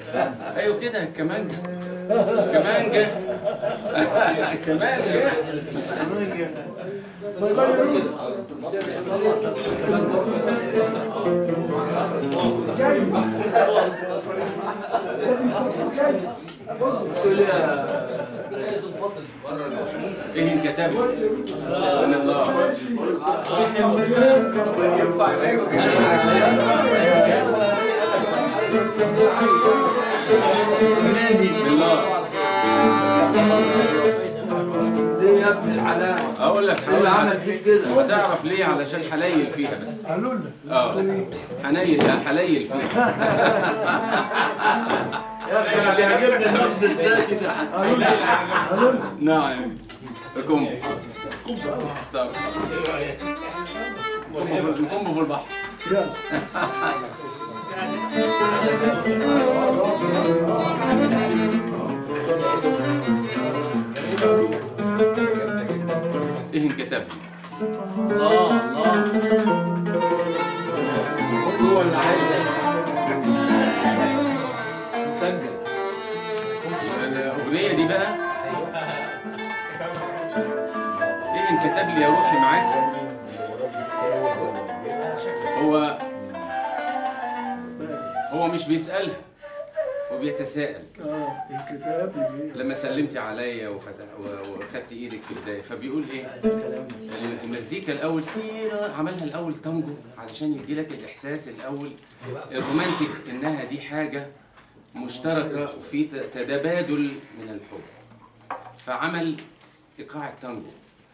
ايوه كده كمانجا كمانجا كمانجا ايه الكتاب من الله بالله ليه يا ابن الحلال؟ اقول لك ايه اللي هقول عمل لك فيك كده؟ هتعرف ليه علشان حنيل فيها بس قالوا لنا اه حنيل لا حنيل فيها يا اخي انا بيعجبني النقد الذاتي ده قالوا لنا قالوا لنا نعم قم طب قم في- قم في البحر يلا ايه انكتب الله الله هو اللي عايز سجل الاغنيه دي بقى ايه انكتب لي يا روحي معاك هو هو مش بيسالها هو بيتساءل اه الكتاب ايه لما سلمتي عليا وفتح و- وخدت ايدك في ايديا فبيقول ايه المزيكا الاول تيرا عملها الاول تانجو علشان يدي لك الاحساس الاول الرومانتيك انها دي حاجه مشتركه وفي ت- تبادل من الحب فعمل ايقاع التانجو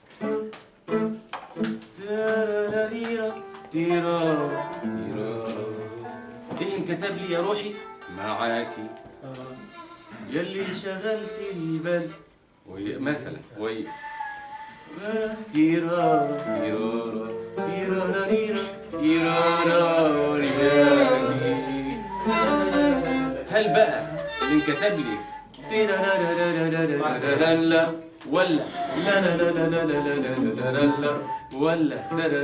تيراراريرا، تيرا تيرا ايه انكتب لي يا روحي معاكي يلي شغلت البال وي مثلا وي تيرا تيرارا تيراراريرا تيرارا رياكي هل بقى اللي انكتب لي تيرارارارارارارارا ولا لا لا لا لا لا لا لا لا لا لا لا ولا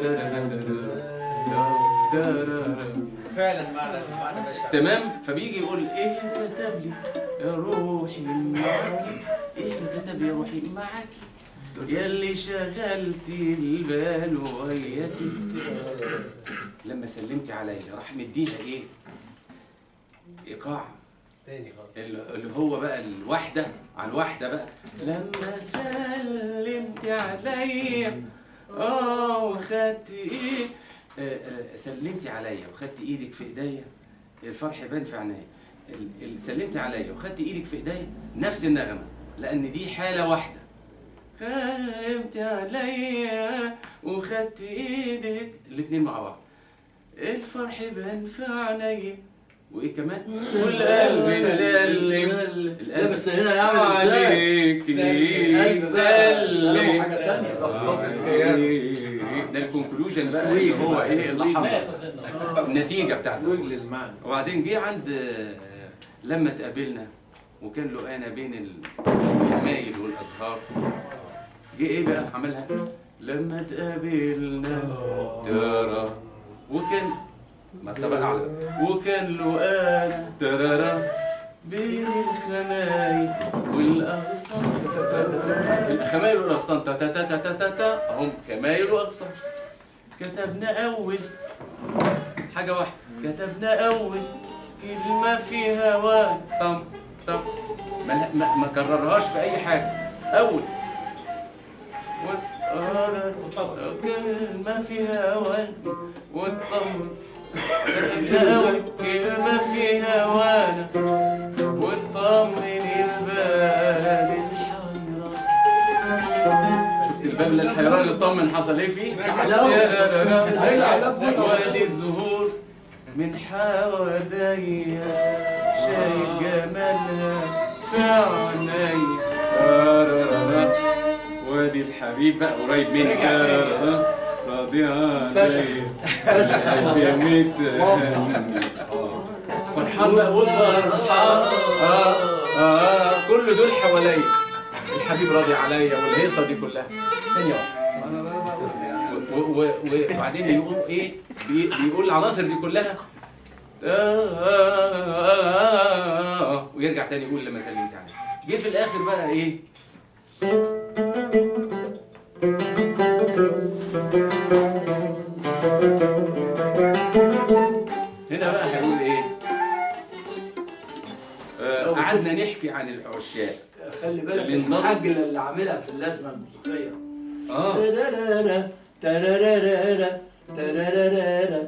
ترارارارارارا فعلا معنى معنى بشع تمام فبيجي يقول ايه اللي كتب لي يا روحي معاكي ايه اللي كتب يا روحي معاكي يلي شغلت البال وياكي لما سلمتي عليا راح مديها ايه ايقاع اللي اللي هو بقى الوحده على الوحده بقى لما سلمت عليا اه وخدت ايه آه، آه، سلمتي عليا وخدت ايدك في ايديا الفرح بان في عينيا ال- ال- سلمتي عليا وخدت ايدك في ايديا نفس النغمه لان دي حاله واحده سلمت عليا وخدت ايدك الاتنين مع بعض الفرح بان في عينيا وايه كمان والقلب سلم لا بس هنا يعمل ازاي؟ عليك سلم. سلم حاجة تانية. ده الكونكلوجن بقى اللي هو ايه اللي حصل النتيجه بتاعته وجه للمعنى وبعدين جه عند آه، لما اتقابلنا وكان له انا بين الجمايل والازهار جه ايه بقى عملها لما اتقابلنا ترى وكان مرتبة أعلى وكان له انا ترى بين الخمايل والأغصان الخمايل والأغصان تا تا تا تا تا تا تا هم خمايل وأغصان كتبنا أول حاجة واحدة كتبنا أول كلمة فيها و طم طم ما, ما, ما كررهاش في أي حاجة أول و- كلمة فيها و والطم كتبنا أول كلمة فيها وانا والطمن البال الحيران شفت الباب للحيران يطمن حصل ايه فيه؟ وادي الزهور من حواليا شايف جمالها في عينيا وادي الحبيب بقى قريب مني راضي عليا قدمت فرحان بقى وفرحان آه آه كل دول حواليا الحبيب راضي عليا والهيصه دي كلها ثانيه واحده و- و- و- وبعدين يقول ايه بي- بيقول العناصر دي كلها ورجع تاني يقول لما سلمت عليه جه في الاخر بقى ايه هنا بقى هيقول ايه آه، قعدنا نحكي عن العشاق خلي بالك اللي انضم- العجله اللي عاملها في اللازمه الموسيقيه اه ترارارا، ترارارا، ترارارا،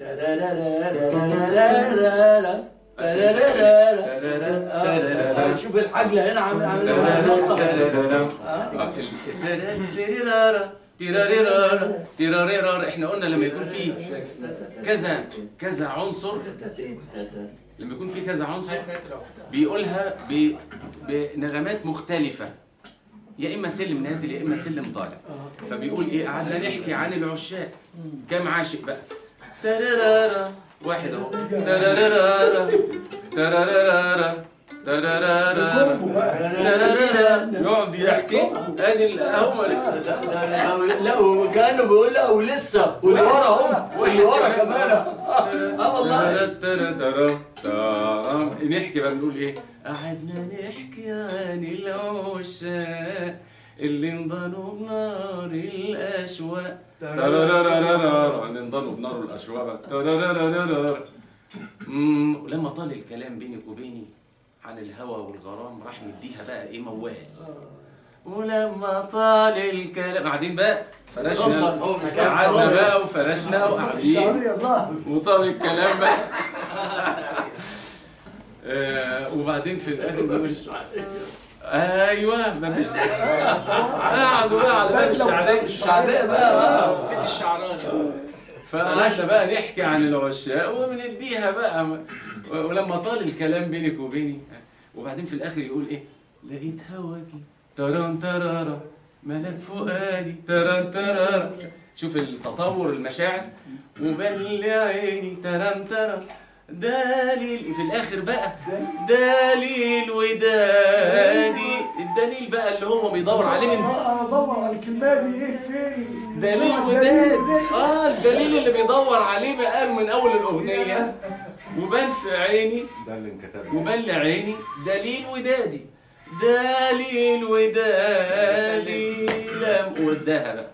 ترارارا، ترارارا. آه، شوف العجله هنا عامل عامل نقطه آه، ال- تيرارا، تيراريرارا، تيراريرارا. احنا قلنا لما يكون في كذا كذا عنصر لما يكون في كذا عنصر بيقولها ب... بنغمات مختلفة يا إما سلم نازل يا إما سلم طالع فبيقول إيه قعدنا نحكي عن العشاق كم عاشق بقى ترارارا واحد أهو ترارارا ترارارا ترارارا كومبو بقى ترارارا يقعد يحكي ادي الاول لا وكانه بيقول لا ولسه واللي ورا اهو واللي ورا كمان اه والله نحكي بقى بنقول ايه قعدنا نحكي عن العشاق اللي انضنوا بنار الاشواق ترارارارارا اللي انضنوا بنار الاشواق بقى ترارارارارا أمم، ولما طال الكلام بينك وبيني عن الهوى والغرام راح مديها بقى ايه موال ولما طال الكلام قاعدين بقى فرشنا هو مسكين قعدنا خلاص. بقى وفرشنا وقاعدين الشعبية ظاهر وطال الكلام بقى آه، وبعدين في الاخر بيقول ايوه ما فيش قعدوا بقى على باب الشعريه الشعبيه بقى آه. سيد الشعراني فقعدنا بقى نحكي عن العشاق وبنديها بقى ولما طال الكلام بينك وبيني وبعدين في الاخر يقول ايه لقيت هواكي تران ترارا ملك فؤادي تران ترارا شوف التطور المشاعر وبان لي عيني تران ترى دليل في الاخر بقى دليل ودادي الدليل بقى اللي هو بيدور عليه من اه انا ادور على الكلمه دي ايه فين دليل آه، وداد وداد. اه الدليل اللي بيدور عليه بقى من اول الاغنيه وبان في عيني ده اللي انكتب وبان لعيني دليل ودادي دليل ودادي لم وداها بقى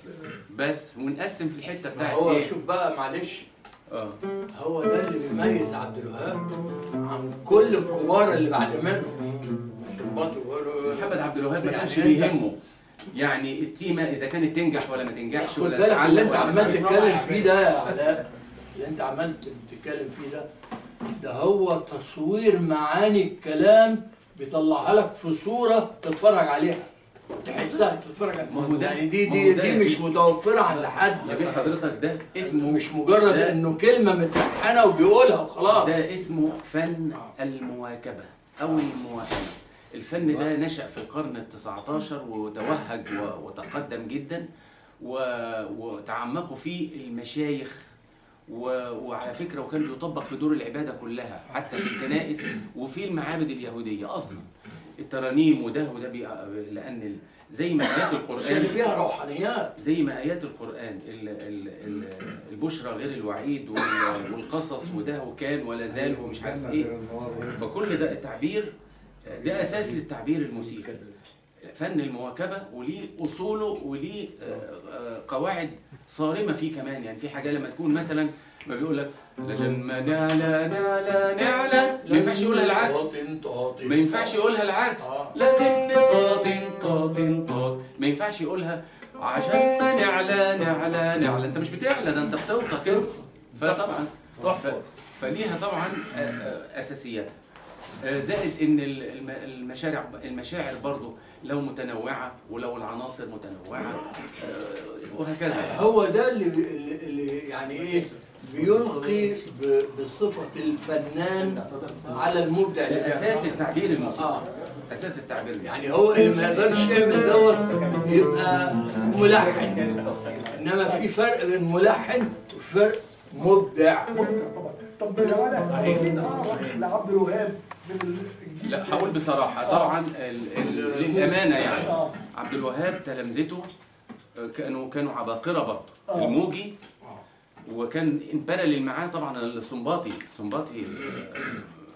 بس ونقسم في الحته ما بتاعت هو ايه شوف بقى معلش اه هو ده اللي بيميز عبد الوهاب عن كل الكبار اللي بعد منه شربات و- محمد عبد الوهاب ما يعني كانش أنت- بيهمه يعني التيمه اذا كانت تنجح ولا ما تنجحش خد ولا بالك اللي تتعلم انت ولا عمال ما تتكلم فيه ده يا علاء اللي انت عمال تتكلم فيه ده ده هو تصوير معاني الكلام بيطلعها لك في صوره تتفرج عليها تحسها تتفرج ما هو عليها ده- يعني دي ما دي هو ده- دي مش متوفره عند حد يا بيه حضرتك ده اسمه مش مجرد ده- انه كلمه متلحنه وبيقولها وخلاص ده اسمه فن المواكبة أو المواكبة الفن ده نشأ في القرن التسعة عشر وتوهج و- وتقدم جدا و- وتعمقوا فيه المشايخ و- وعلى فكرة وكان بيطبق في دور العبادة كلها حتى في الكنائس وفي المعابد اليهودية أصلا الترانيم وده وده بي... لأن ال- زي ما آيات عشان القرآن فيها روحانيات زي ما آيات القرآن ال- ال- ال- البشرى غير الوعيد وال- والقصص وده وكان ولا زال ومش عارف ايه فكل ده التعبير ده أساس للتعبير الموسيقي فن المواكبة وليه أصوله وليه آه، آه، قواعد صارمة فيه كمان يعني في حاجة لما تكون مثلا ما بيقول لك لجن ما نعلى نعلى نعلى ما ينفعش يقولها العكس طاطن طاطن ما ينفعش يقولها العكس آه. لازم نطاطن طاطن طاط ما ينفعش يقولها عشان نعلى نعلى نعلى انت مش بتعلى ده انت بتوطى كده فطبعا ف... فليها طبعا آه، آه، اساسياتها آه، زائد ان ال- الم- المشارع المشاعر برضو لو متنوعه ولو العناصر متنوعه آه، وهكذا هو ده اللي, اللي اللي يعني ايه بيلقي ب- بصفة الفنان على المبدع اللي ده بيعمل. اساس التعبير الموسيقي اه اساس التعبير الموسيقي يعني هو اللي ما يقدرش يعمل دوت يبقى ملحن انما في فرق بين ملحن وفرق مبدع طبعا طب تعالى اكيد اعرف لعبد الوهاب من ال- لا هقول بصراحة طبعا ال- ال- للأمانة يعني آه. عبد الوهاب تلامذته آه، كانوا كانوا عباقرة برضه آه. الموجي وكان بارلل معاه طبعا السنباطي السنباطي آه،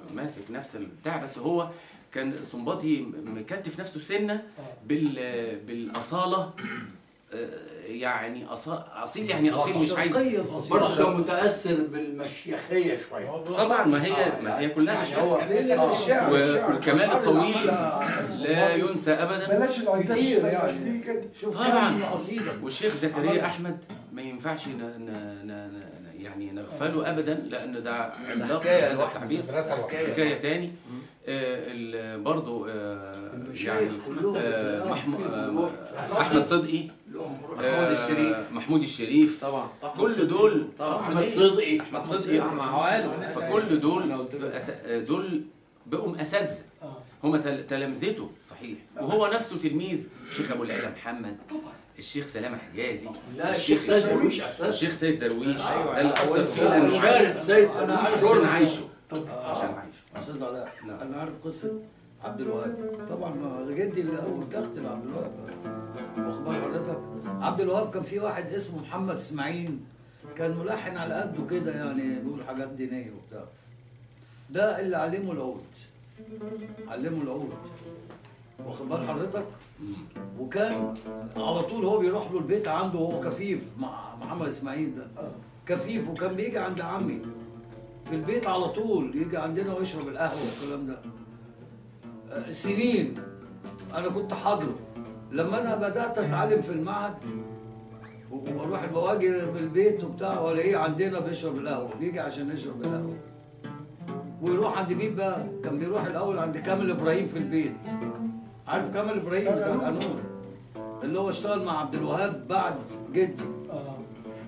ماسك نفس البتاع بس هو كان السنباطي مكتف نفسه سنه بال بالاصاله آه، يعني أصا- اصيل يعني اصيل مش عايز الشرقية الأصيلة. برضه كان متاثر بالمشيخيه شويه طبعا ما هي ما هي كلها يعني هو مشاكل الشعر و- الشعر والكمال الشعر الطويل اللي لا ينسى ابدا بلاش العداش كتير بس يعني. دي كده شوف طبعاً. كم قصيدة والشيخ زكريا احمد ما ينفعش ن... ن... ن... ن... يعني نغفله ابدا لان ده عملاق في حكاية هذا لوحده. التعبير حكايه تاني آه ال- برضه آه يعني كلهم آه بتلاقيهم محمو... فيهم آه روح. احمد صدقي لهم روح. آه الشريف. محمود الشريف طبعا كل دول طبعا. احمد صدقي احمد صدقي ما هو قالوا فكل دول أس- دول بقوا اساتذه اه هم تل- تلامذته صحيح وهو نفسه تلميذ الشيخ ابو العلا محمد الشيخ سلامه حجازي لا الشيخ سيد درويش اساسا الشيخ سيد درويش أيوة، ده اللي اثر فيه انا لانه شارك سيد أنا درويش عارف عشان دور عايشه طب عشان عايشه استاذ علاء نعم. انا عارف قصه عبد الوهاب طبعا ما جدي الاول تخت عبد الوهاب واخد بال حضرتك عبد الوهاب كان في واحد اسمه محمد اسماعيل كان ملحن على قده كده يعني بيقول حاجات دينيه وبتاع ده اللي علمه العود علمه العود واخد بال حضرتك وكان على طول هو بيروح له البيت عنده وهو كفيف مع محمد اسماعيل ده كفيف وكان بيجي عند عمي في البيت على طول يجي عندنا ويشرب القهوه والكلام ده آه، سنين انا كنت حاضره لما انا بدات اتعلم في المعهد واروح المواجه بالبيت وبتاع والاقيه عندنا بيشرب القهوه بيجي عشان يشرب القهوه ويروح عند مين بقى؟ كان بيروح الاول عند كامل ابراهيم في البيت عارف كامل ابراهيم بتاع القانون اللي هو اشتغل مع عبد الوهاب بعد جدي اه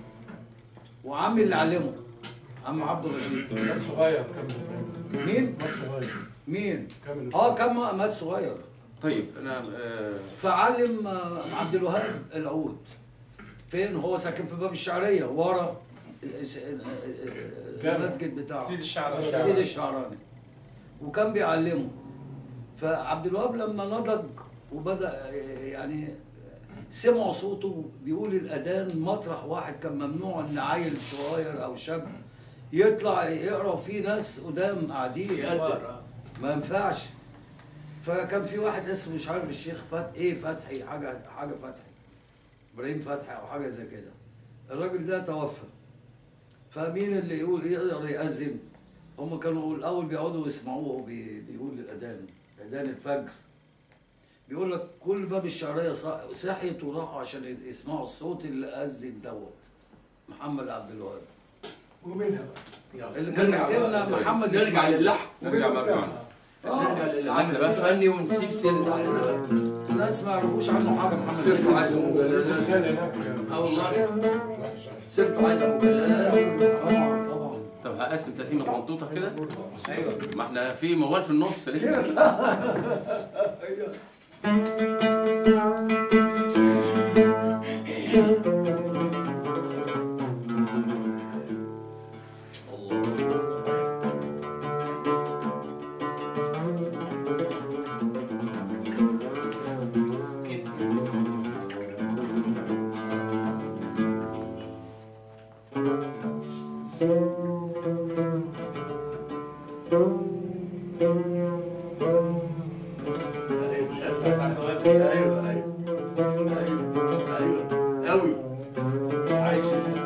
وعمي اللي علمه عم عبد الرشيد كان صغير كان مين؟ كان صغير مين؟ كامل اه كان مات صغير طيب انا آه فعلم آه، عبد الوهاب العود فين هو ساكن في باب الشعريه ورا الس- المسجد بتاعه سيد الشعر سيد الشعراني وكان بيعلمه فعبد الوهاب لما نضج وبدا يعني سمعوا صوته بيقول الاذان مطرح واحد كان ممنوع ان عيل صغير او شاب يطلع يقرا في ناس قدام قاعدين ما ينفعش فكان في واحد اسمه مش عارف الشيخ فت ايه فتحي حاجه حاجه فتحي ابراهيم فتحي او حاجه زي كده الراجل ده توفى فمين اللي يقول يقدر يأذن هم كانوا الاول بيقعدوا يسمعوه وهو بي- بيقول الاذان اذان الفجر بيقول لك كل باب الشعريه صح- صحيت وراحوا عشان يسمعوا الصوت اللي اذن دوت محمد عبد الوهاب ومنها بقى اللي كان بيحكي لنا محمد نرجع إسماعيل. للحن نرجع ومنها مرجعنا بتاع. نرجع اه للعمل الفني ونسيب سيرة الناس ما يعرفوش عنه حاجه محمد سيرته إسماعيل. عايزة مجلدات الانسان هناك اه والله وحش سيرته عايزة مجلدات طبعا طبعا طب هقسم تقسيمه صغنطوطه كده ايوه ما احنا في موال في النص لسه ايوه ايوه ايوه ايوه ايوه قوي عايش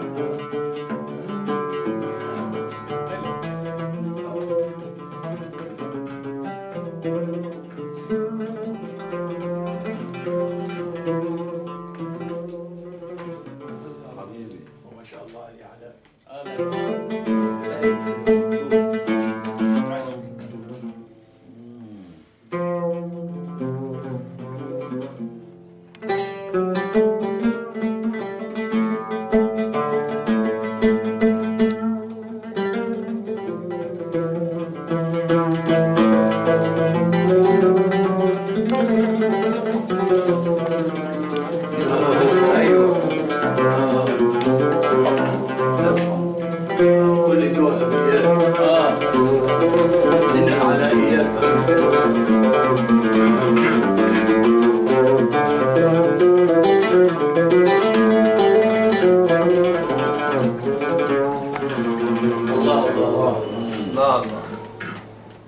حبيبي وما شاء الله عليه علاء ايوه كل دول ابيات اه سن العلائيات الله الله الله الله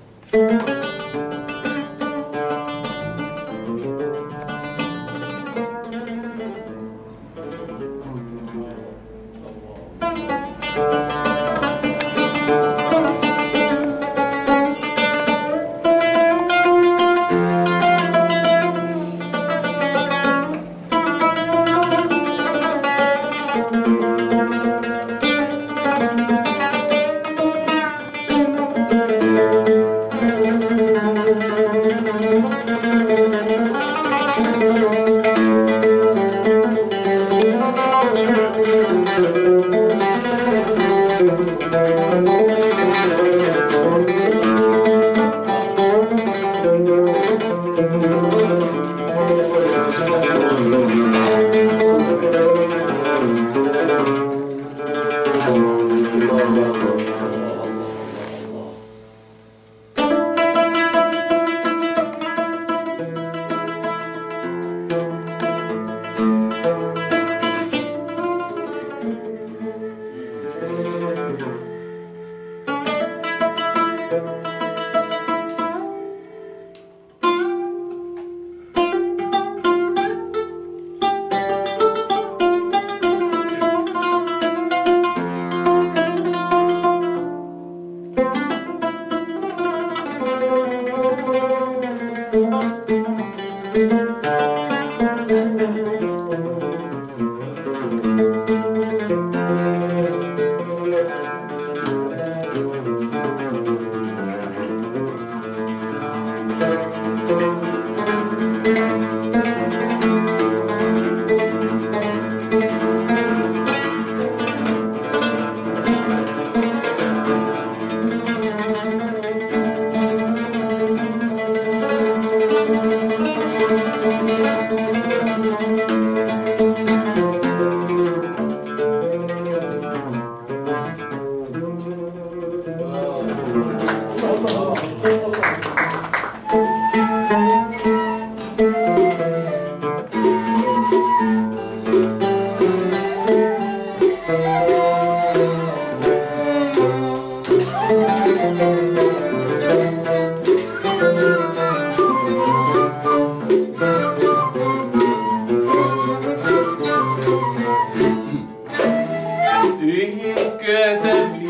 ايه كتب لي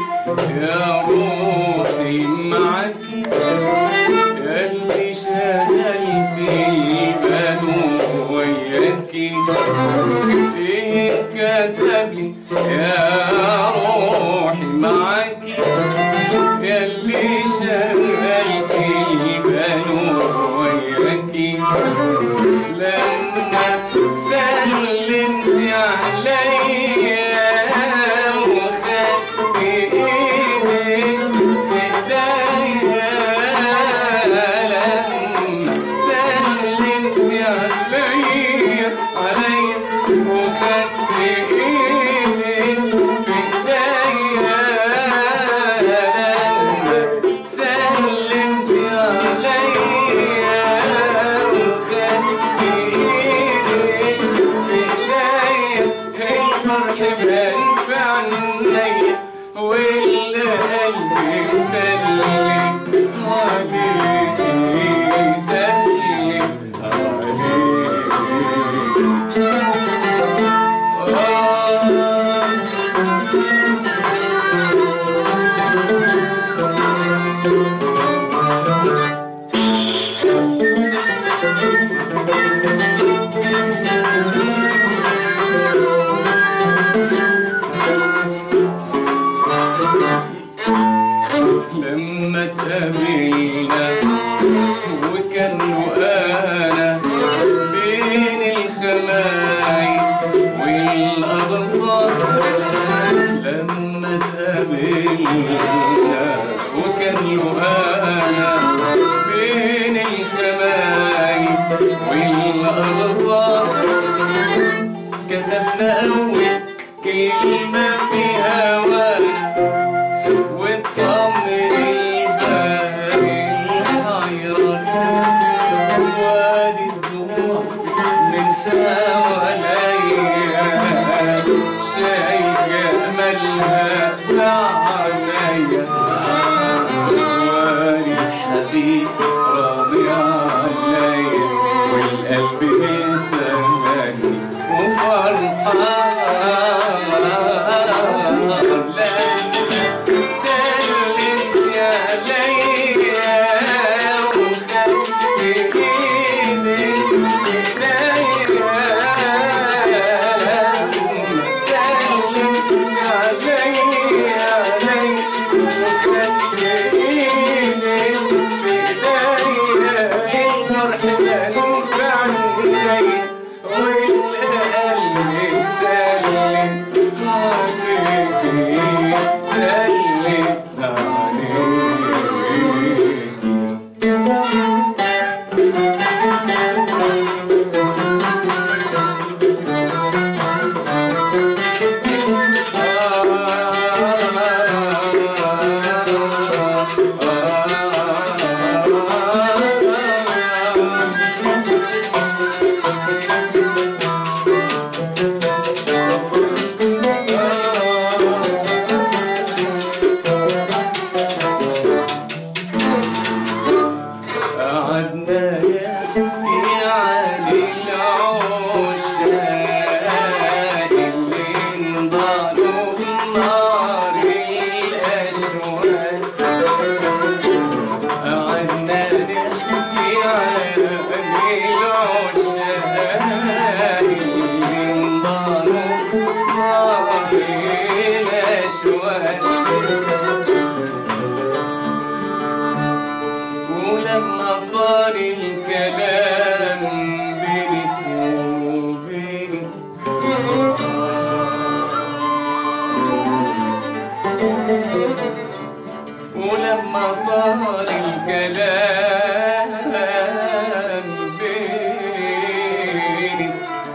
يا روحي معاكي يا اللي شغلت البال وياكي ايه كتب لي يا روحي معاكي يا اللي شغلت البال وياكي لما سلمت عليا وخدت ايدك في ايديا لما سلمت عليا عليا وخدت ايدك في ايديا لما سلمت عليا وخدت ايدك في ايديا الفرح بان في عينيا والقلب سلم عليك سلم عليك آه لما تقابلنا وكان انا بين الخماي والاغصان لما تقابلنا وكان انا بين الخماي والاغصان كتبنا اول كلمه في هوانا وتطمن البال الحيران وادي الزهور من حواليا شايف جمالها في عينيا راضي عليا والقلب متهني وفرحان سلمت عليا وخدت ايدك سلمت عليا عليا وخدت ايدك الفرح منفع عينيا والقلب سلم عليكي سلم عليكي قعدنا نحكي عن العشاق اللي انضلوا بنار الأشواق قعدنا نحكي عن العشاق اللي انضلوا بنار الأشواق ولما طال الكلام بينك وبيني ولما طال الكلام بيني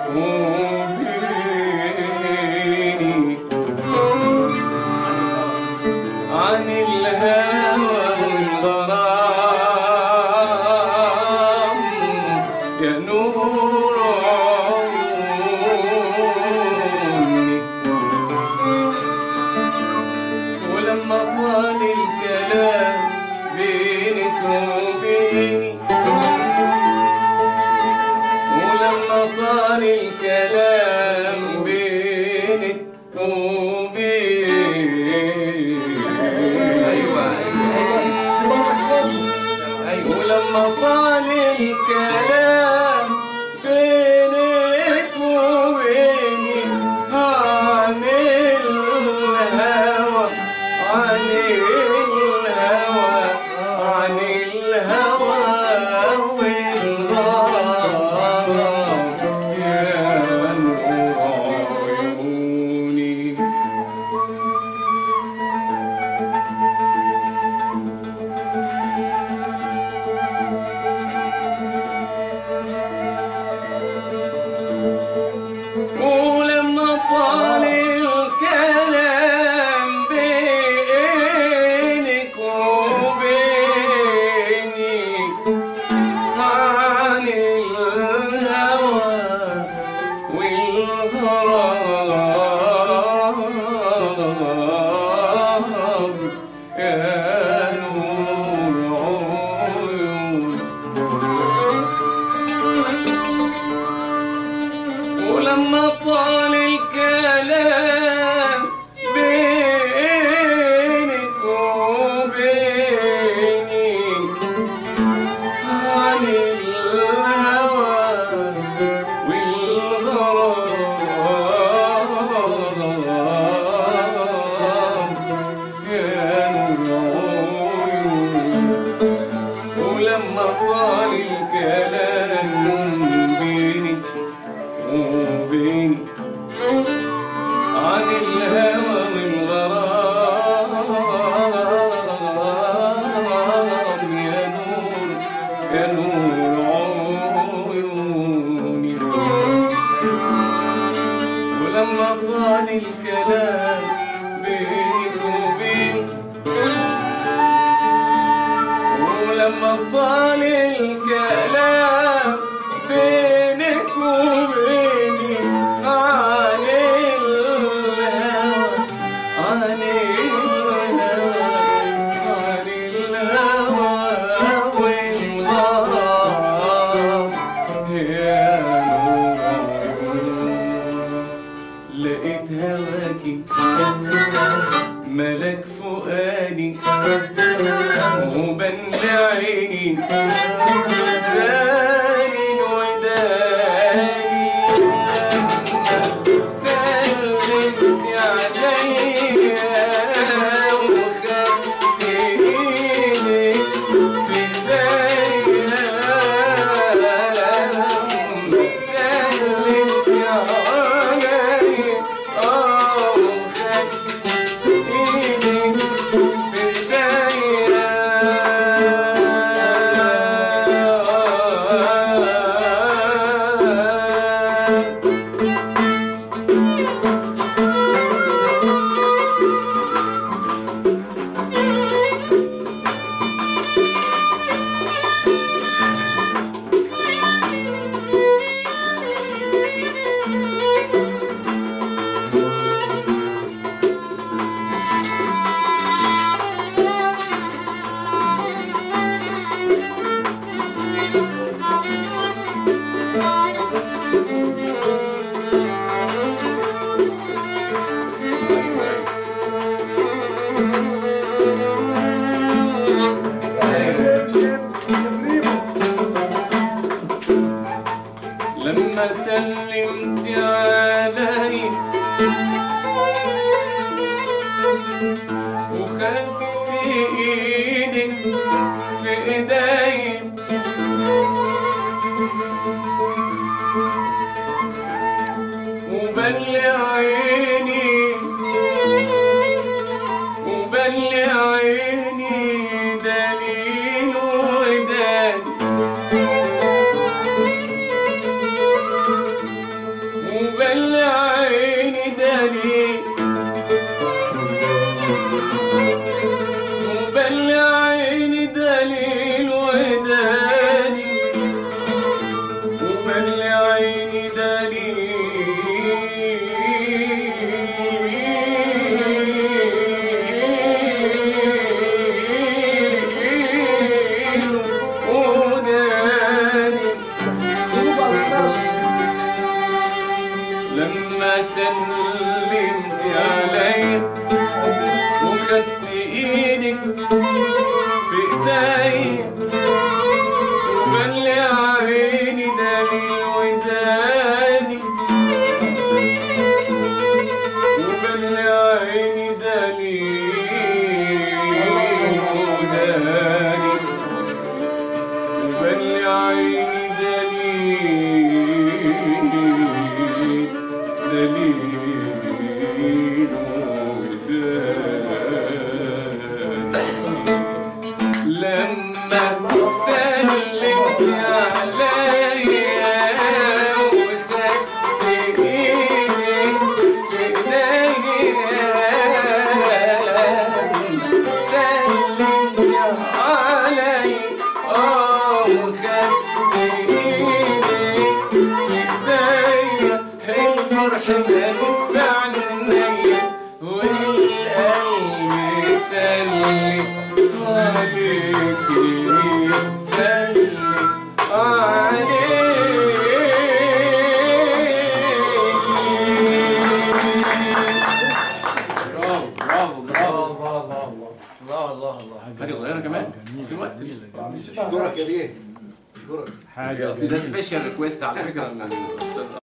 وبيني عن الهوى والغرام يا نور عيوني ولما طال الكلام بينك وبيني ولما طال الكلام بينك وبيني ايوه ايوه ولما طال الكلام بينك وبيني عن الهوى عن الهوى عن الهوى والغرام يا نور عيوني ولما طال الكلام بينك وبيني عن الهوى والغرام يا نور عيوني ولما طال الكلام بينك وبيني عن الهوى والغرام يا نور عيوني ولما طال الكلام بيني وبيني عن الهوى والغرام يا نور يا نور عيوني ولما طال الكلام بينك وبيني ولما طال الكلام بينك وبيني عن الهوى عن الهوى عن الهوى عيني داني وداني سلمت عليا وخدت ايدي في ايديا سلمت عليا اه وخدت ايدي في ايديا شيب شيب تمريمه لما سلمت علي وخدت ايدك في ايدي وبل عيني وبل عيني دليل وداني وبل عيني دليل وبل عيني دليل وداني وبل عيني دليل وداني خروج على الناس لما سلمت علي وخدت ايدك في ايدي وبل عيني دليل وداني وبل عيني دليل وداني وبل عيني دليل دليل وداني لما سلمت عليا وخدت ايدك في ايديا سلمت علي اه وخدت ايدك في ايديا الفرح منفع عينيا والقلب سلم عليكي سلم عليكي برافو برافو برافو برافو الله الله الله حاجة صغيرة كمان في وقت اشكرك يا بيه اشكرك حاجه اصل ده سبيشال ريكويست على فكرة من الأستاذ